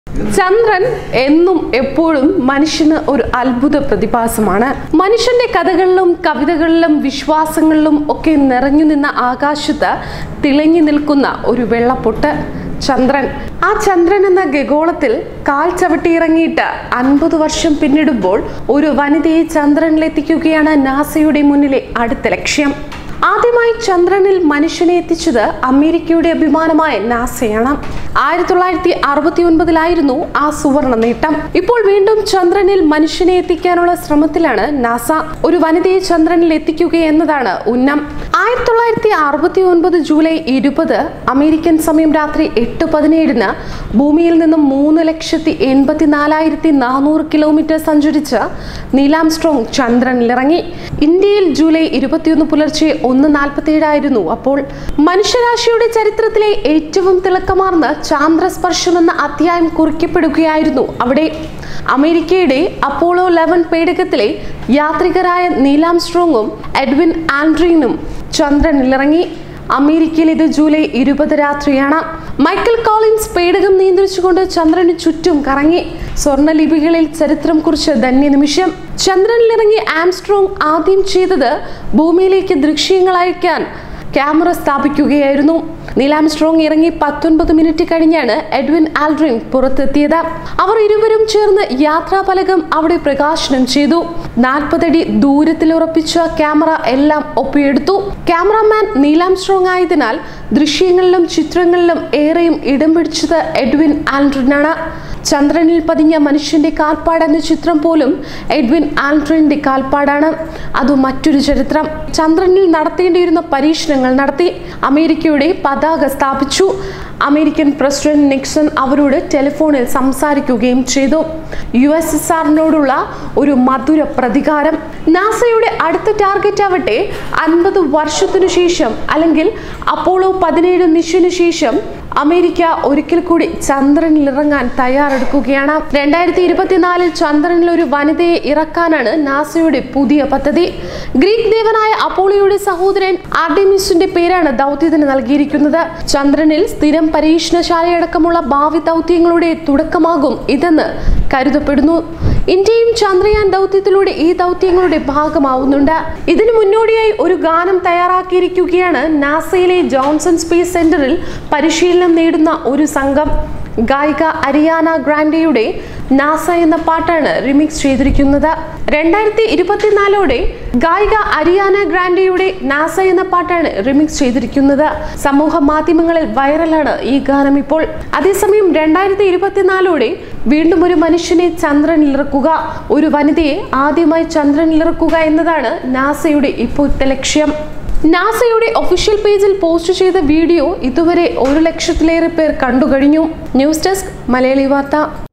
ചന്ദ്രൻ എന്നും എപ്പോഴും മനുഷ്യന് ഒരു അത്ഭുത പ്രതിഭാസമാണ് മനുഷ്യന്റെ കഥകളിലും കവിതകളിലും വിശ്വാസങ്ങളിലും ഒക്കെ നിറഞ്ഞു നിന്ന ആകാശത്ത് തിളങ്ങി നിൽക്കുന്ന ഒരു വെള്ളപ്പൊട്ട് ചന്ദ്രൻ ആ ചന്ദ്രൻ എന്ന ഗഗോളത്തിൽ കാൽ ചവിട്ടിയിറങ്ങിയിട്ട് അൻപത് വർഷം പിന്നിടുമ്പോൾ ഒരു വനിതയെ ചന്ദ്രനിലെത്തിക്കുകയാണ് നാസയുടെ മുന്നിലെ അടുത്ത ലക്ഷ്യം ആദ്യമായി ചന്ദ്രനിൽ മനുഷ്യനെ എത്തിച്ചത് അമേരിക്കയുടെ അഭിമാനമായ നാസയാണ് ആയിരത്തി തൊള്ളായിരത്തി അറുപത്തി ഒൻപതിലായിരുന്നു ആ സുവർണ നേട്ടം ഇപ്പോൾ വീണ്ടും ചന്ദ്രനിൽ മനുഷ്യനെ എത്തിക്കാനുള്ള ശ്രമത്തിലാണ് നാസ ഒരു വനിതയെ ചന്ദ്രനിൽ എത്തിക്കുക എന്നതാണ് ഉന്നം ആയിരത്തി തൊള്ളായിരത്തി അറുപത്തി ഒൻപത് ജൂലൈ ഇരുപത് അമേരിക്കൻ സമയം രാത്രി എട്ട് പതിനേഴിന് ഭൂമിയിൽ നിന്നും മൂന്ന് ലക്ഷത്തി എൺപത്തി നാലായിരത്തി നാനൂറ് കിലോമീറ്റർ സഞ്ചരിച്ച് നീലാംസ്ട്രോങ് ചന്ദ്രനിലിറങ്ങി ഇന്ത്യയിൽ ജൂലൈ ഇരുപത്തിയൊന്ന് പുലർച്ചെ ഒന്ന് നാൽപ്പത്തിയേഴായിരുന്നു അപ്പോൾ മനുഷ്യരാശിയുടെ ചരിത്രത്തിലെ ഏറ്റവും തിളക്കമാർന്ന ചാന്ദ്രസ്പർശം എന്ന അധ്യായം കുറിക്കപ്പെടുകയായിരുന്നു അവിടെ അമേരിക്കയുടെ അപ്പോളോ ലെവൻ പേടകത്തിലെ യാത്രികരായ നീലാംസ്ട്രോങ്ങും എഡ്വിൻ ആൻഡ്രീനും ചന്ദ്രനിലിറങ്ങി അമേരിക്കയിൽ ഇത് ജൂലൈ ഇരുപത് രാത്രിയാണ് മൈക്കൽ കോളിൻസ് പേടകം നിയന്ത്രിച്ചുകൊണ്ട് ചന്ദ്രന് ചുറ്റും കറങ്ങി സ്വർണ്ണലിപികളിൽ ചരിത്രം കുറിച്ച ധന്യ നിമിഷം ചന്ദ്രനിലിറങ്ങി ആംസ്ട്രോങ് ആദ്യം ചെയ്തത് ഭൂമിയിലേക്ക് ദൃശ്യങ്ങൾ അയക്കാൻ ക്യാമറ സ്ഥാപിക്കുകയായിരുന്നു നീലാംസ്ട്രോങ് ഇറങ്ങി പത്തൊൻപത് മിനിറ്റ് കഴിഞ്ഞാണ് എഡ്വിൻ ആൽഡ്രിൻ പുറത്തെത്തിയത് അവർ ഇരുവരും ചേർന്ന് യാത്രാഫലകം അവിടെ പ്രകാശനം ചെയ്തു നാൽപ്പതടി ദൂരത്തിൽ ഉറപ്പിച്ച ക്യാമറ എല്ലാം ഒപ്പിയെടുത്തു ക്യാമറാമാൻ നീലാംസ്ട്രോങ് ആയതിനാൽ ദൃശ്യങ്ങളിലും ചിത്രങ്ങളിലും ഏറെയും ഇടം പിടിച്ചത് എഡ്വിൻ ആൽഡ്രിനാണ് ചന്ദ്രനിൽ പതിഞ്ഞ മനുഷ്യന്റെ കാൽപ്പാട് എന്ന ചിത്രം പോലും എഡ്വിൻ ആൽഡ്രിന്റെ കാൽപ്പാടാണ് അത് മറ്റൊരു ചരിത്രം ചന്ദ്രനിൽ നടത്തേണ്ടിയിരുന്ന പരീക്ഷണങ്ങൾ നടത്തി അമേരിക്കയുടെ പതാക സ്ഥാപിച്ചു അമേരിക്കൻ പ്രസിഡന്റ് നിക്സൺ അവരോട് ടെലിഫോണിൽ സംസാരിക്കുകയും ചെയ്തു യു എസ് എസ് ആറിനോടുള്ള ഒരു മധുര പ്രതികാരം നാസയുടെ അടുത്ത ടാർഗറ്റ് ആവട്ടെ അൻപത് വർഷത്തിനു ശേഷം അല്ലെങ്കിൽ അപ്പോളോ പതിനേഴ് മിഷനു ശേഷം അമേരിക്ക ഒരിക്കൽ കൂടി ചന്ദ്രനിൽ ഇറങ്ങാൻ തയ്യാറെടുക്കുകയാണ് രണ്ടായിരത്തി ഇരുപത്തിനാലിൽ ചന്ദ്രനിൽ ഒരു വനിതയെ ഇറക്കാനാണ് നാസയുടെ പുതിയ പദ്ധതി ഗ്രീക്ക് ദേവനായ അപ്പോളിയുടെ സഹോദരൻ ആർഡെമിസിന്റെ പേരാണ് ദൗത്യത്തിന് നൽകിയിരിക്കുന്നത് ചന്ദ്രനിൽ സ്ഥിരം പരീക്ഷണശാലയടക്കമുള്ള ഭാവി ദൗത്യങ്ങളുടെ തുടക്കമാകും ഇതെന്ന് കരുതപ്പെടുന്നു ഇന്ത്യയും ചന്ദ്രയാൻ ദൗത്യത്തിലൂടെ ഈ ദൗത്യങ്ങളുടെ ഭാഗമാവുന്നുണ്ട് ഇതിനു മുന്നോടിയായി ഒരു ഗാനം തയ്യാറാക്കിയിരിക്കുകയാണ് നാസയിലെ ജോൺസൺ സ്പേസ് സെന്ററിൽ പരിശീലനം നേടുന്ന ഒരു സംഘം ഗായിക അരിയാന ഗ്രാൻഡയുടെ നാസ എന്ന പാട്ടാണ് റിമിക്സ് ചെയ്തിരിക്കുന്നത് രണ്ടായിരത്തി ഇരുപത്തിനാലോടെ ഗായിക അരിയാന ഗ്രാൻഡയുടെ നാസ എന്ന പാട്ടാണ് റിമിക്സ് ചെയ്തിരിക്കുന്നത് സമൂഹ മാധ്യമങ്ങളിൽ വൈറലാണ് ഈ ഗാനം ഇപ്പോൾ അതേസമയം രണ്ടായിരത്തി ഇരുപത്തിനാലോടെ വീണ്ടും ഒരു മനുഷ്യനെ ചന്ദ്രനിലിറക്കുക ഒരു വനിതയെ ആദ്യമായി ചന്ദ്രനിലിറക്കുക എന്നതാണ് നാസയുടെ ഇപ്പോഴത്തെ ലക്ഷ്യം നാസയുടെ ഒഫീഷ്യൽ പേജിൽ പോസ്റ്റ് ചെയ്ത വീഡിയോ ഇതുവരെ ഒരു ലക്ഷത്തിലേറെ പേർ കണ്ടു കഴിഞ്ഞു ന്യൂസ് ഡെസ്ക് മലയാളി വാർത്ത